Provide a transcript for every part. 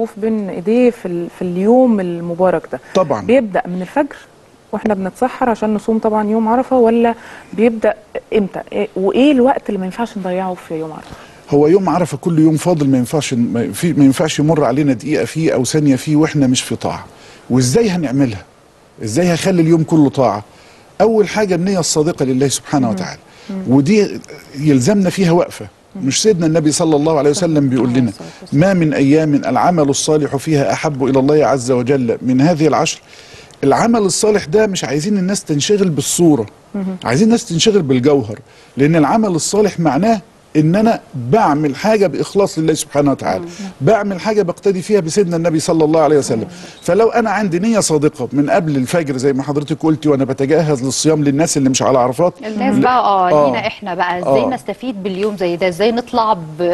المكشوف بين ايديه في, ال... في اليوم المبارك ده طبعا بيبدا من الفجر واحنا بنتسحر عشان نصوم طبعا يوم عرفه ولا بيبدا امتى إيه- وايه الوقت اللي ما ينفعش نضيعه في يوم عرفه هو يوم عرفه كل يوم فاضل ما ينفعش ما, في ما ينفعش يمر علينا دقيقه فيه او ثانيه فيه واحنا مش في طاعه وازاي هنعملها ازاي هخلي اليوم كله طاعه اول حاجه النيه الصادقه لله سبحانه وتعالى ودي يلزمنا فيها وقفه مش سيدنا النبي صلى الله عليه وسلم بيقول لنا ما من ايام العمل الصالح فيها احب الى الله عز وجل من هذه العشر العمل الصالح ده مش عايزين الناس تنشغل بالصوره عايزين الناس تنشغل بالجوهر لان العمل الصالح معناه ان انا بعمل حاجه باخلاص لله سبحانه وتعالى بعمل حاجه بقتدي فيها بسيدنا النبي صلى الله عليه وسلم فلو انا عندي نيه صادقه من قبل الفجر زي ما حضرتك قلتي وانا بتجهز للصيام للناس اللي مش على عرفات الناس بقى اه آه. لينا احنا بقى ازاي آه. نستفيد باليوم زي ده ازاي نطلع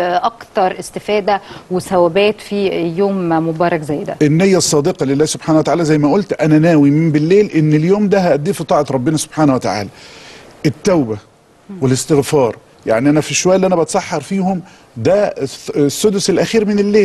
باكتر استفاده وثوابات في يوم مبارك زي ده النية الصادقة لله سبحانه وتعالى زي ما قلت أنا ناوي من بالليل إن اليوم ده هأديه في طاعة ربنا سبحانه وتعالى التوبة والاستغفار يعني أنا في الشوية اللي أنا بتسحر فيهم ده الث- السدس الأخير من الليل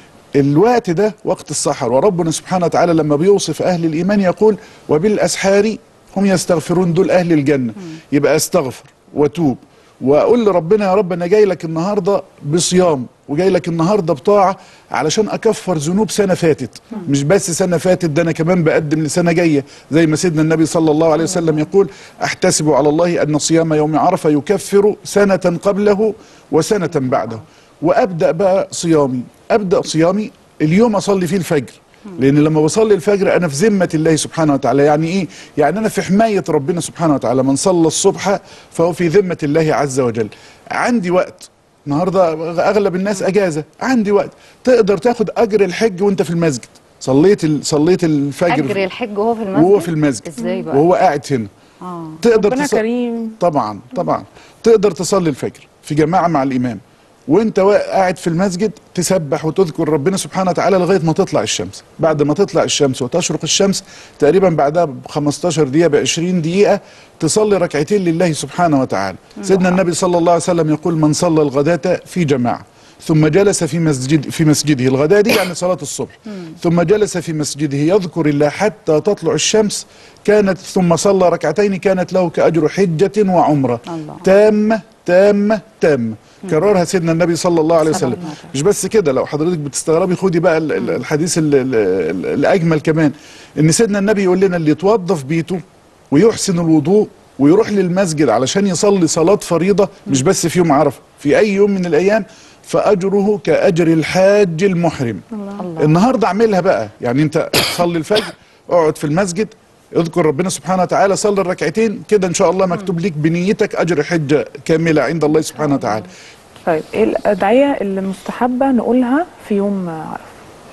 الوقت ده وقت السحر وربنا سبحانه وتعالى لما بيوصف أهل الإيمان يقول وبالأسحار هم يستغفرون دول أهل الجنة يبقى أستغفر وأتوب واقول لربنا يا رب انا جاي لك النهارده بصيام وجاي لك النهارده بطاعه علشان اكفر ذنوب سنه فاتت مش بس سنه فاتت ده انا كمان بقدم لسنه جايه زي ما سيدنا النبي صلى الله عليه وسلم يقول احتسب على الله ان صيام يوم عرفه يكفر سنه قبله وسنه بعده وابدا بقى صيامي ابدا صيامي اليوم اصلي فيه الفجر لان لما بصلي الفجر انا في ذمه الله سبحانه وتعالى يعني ايه يعني انا في حمايه ربنا سبحانه وتعالى من صلى الصبح فهو في ذمه الله عز وجل عندي وقت النهارده اغلب الناس اجازه عندي وقت تقدر تاخد اجر الحج وانت في المسجد صليت ال... صليت الفجر اجر الحج وهو في المسجد وهو في المسجد ازاي بقى وهو قاعد هنا اه تقدر ربنا تص- كريم طبعا طبعا تقدر تصلي الفجر في جماعه مع الامام وانت وا- قاعد في المسجد تسبح وتذكر ربنا سبحانه وتعالى لغايه ما تطلع الشمس بعد ما تطلع الشمس وتشرق الشمس تقريبا بعدها ب 15 دقيقه ب 20 دقيقه تصلي ركعتين لله سبحانه وتعالى سيدنا النبي صلى الله عليه وسلم يقول من صلى الغداة في جماعه ثم جلس في مسجد في مسجده الغداء دي يعني صلاة الصبح ثم جلس في مسجده يذكر الله حتى تطلع الشمس كانت ثم صلى ركعتين كانت له كأجر حجة وعمرة الله. تامة تامة تامة كررها سيدنا النبي صلى الله عليه وسلم مش بس كده لو حضرتك بتستغربي خدي بقى ال- ال- الحديث ال- ال- ال- الأجمل كمان إن سيدنا النبي يقول لنا اللي يتوظف بيته ويحسن الوضوء ويروح للمسجد علشان يصلي صلاة فريضة مش بس في يوم عرفة في أي يوم من الأيام فأجره كأجر الحاج المحرم الله. النهاردة اعملها بقى يعني أنت صلي الفجر اقعد في المسجد اذكر ربنا سبحانه وتعالى صلي الركعتين كده ان شاء الله مكتوب ليك بنيتك اجر حجه كامله عند الله سبحانه وتعالى طيب ايه الادعيه اللي مستحبه نقولها في يوم عرفه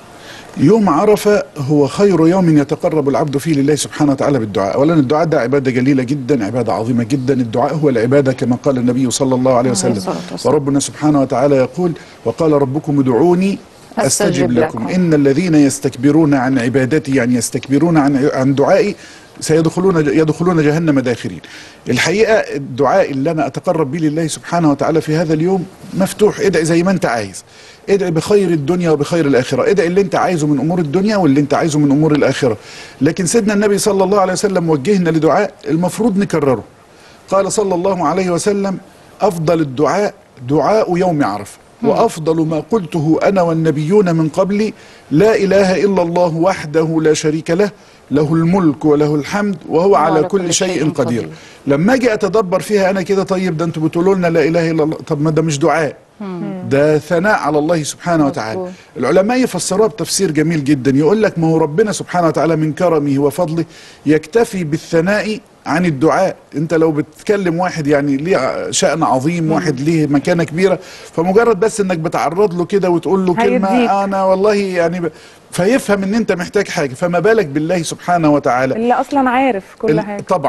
يوم عرفة هو خير يوم يتقرب العبد فيه لله سبحانه وتعالى بالدعاء أولا الدعاء ده عبادة جليلة جدا عبادة عظيمة جدا الدعاء هو العبادة كما قال النبي صلى الله عليه وسلم الصلاة والسلام. وربنا سبحانه وتعالى يقول وقال ربكم ادعوني أستجب أستجب لكم لكم. إن الذين يستكبرون عن عبادتي يعني يستكبرون عن عن دعائي سيدخلون يدخلون جهنم داخرين الحقيقة الدعاء اللي أنا أتقرب به لله سبحانه وتعالى في هذا اليوم مفتوح ادعي زي ما أنت عايز ادعي بخير الدنيا وبخير الآخرة ادعي اللي أنت عايزه من أمور الدنيا واللي أنت عايزه من أمور الآخرة لكن سيدنا النبي صلى الله عليه وسلم وجهنا لدعاء المفروض نكرره قال صلى الله عليه وسلم أفضل الدعاء دعاء يوم عرفة وأفضل ما قلته أنا والنبيون من قبلي لا إله إلا الله وحده لا شريك له له الملك وله الحمد وهو على كل شيء قدير لما أجي أتدبر فيها أنا كده طيب ده أنتوا بتقولوا لنا لا إله إلا الله طب ما ده مش دعاء ده ثناء على الله سبحانه وتعالى مظبوط. العلماء يفسروها بتفسير جميل جدا يقول لك ما هو ربنا سبحانه وتعالى من كرمه وفضله يكتفي بالثناء عن الدعاء انت لو بتكلم واحد يعني ليه شأن عظيم واحد ليه مكانة كبيرة فمجرد بس انك بتعرض له كده وتقول له هيديك. كلمة انا والله يعني ب... فيفهم ان انت محتاج حاجة فما بالك بالله سبحانه وتعالى اللي اصلا عارف كل ال- حاجه طبعا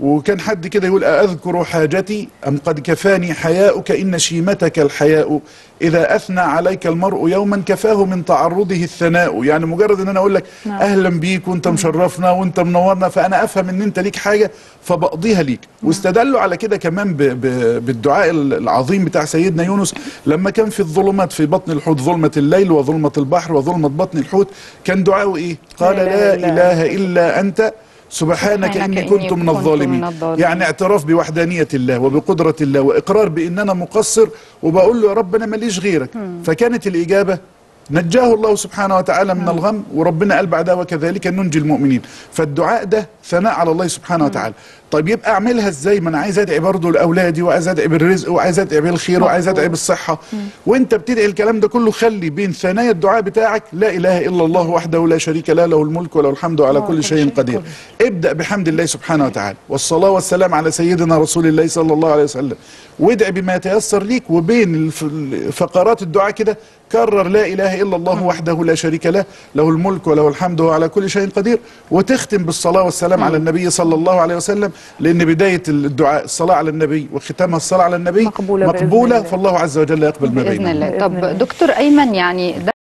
وكان حد كده يقول أذكر حاجتي أم قد كفاني حياؤك إن شيمتك الحياء إذا أثنى عليك المرء يوما كفاه من تعرضه الثناء يعني مجرد أن أنا أقول لك نعم. أهلا بيك وأنت مشرفنا وأنت منورنا فأنا أفهم أن أنت ليك حاجة فبقضيها ليك واستدلوا على كده كمان ب ب بالدعاء العظيم بتاع سيدنا يونس لما كان في الظلمات في بطن الحوت ظلمة الليل وظلمة البحر وظلمة بطن الحوت كان دعاءه إيه قال لا لا إله إلا إله إلا أنت سبحانك إني كنت من الظالمين يعني اعتراف بوحدانية الله وبقدرة الله وإقرار بأن أنا مقصر وبقول له يا رب أنا ماليش غيرك فكانت الإجابة نجاه الله سبحانه وتعالى من الغم وربنا قال بعدها وكذلك ننجي المؤمنين فالدعاء ده ثناء على الله سبحانه وتعالى طيب يبقى اعملها ازاي ما انا عايز ادعي برضه لاولادي وعايز ادعي بالرزق وعايز ادعي بالخير وعايز ادعي بالصحه وانت بتدعي الكلام ده كله خلي بين ثنايا الدعاء بتاعك لا اله الا الله وحده لا شريك له له الملك وله الحمد على كل شيء قدير ابدا بحمد الله سبحانه وتعالى والصلاه والسلام على سيدنا رسول الله صلى الله عليه وسلم وادعي بما يتيسر ليك وبين الف- فقرات الدعاء كده كرر لا اله الا الله وحده لا شريك له له الملك وله الحمد وهو على كل شيء قدير وتختم بالصلاه والسلام على النبي صلى الله عليه وسلم لان بدايه الدعاء الصلاه على النبي وختامها الصلاه على النبي مقبولة بإذن مقبوله الله. فالله عز وجل يقبل ما باذن بينهم الله بإذن طب الله. دكتور ايمن يعني ده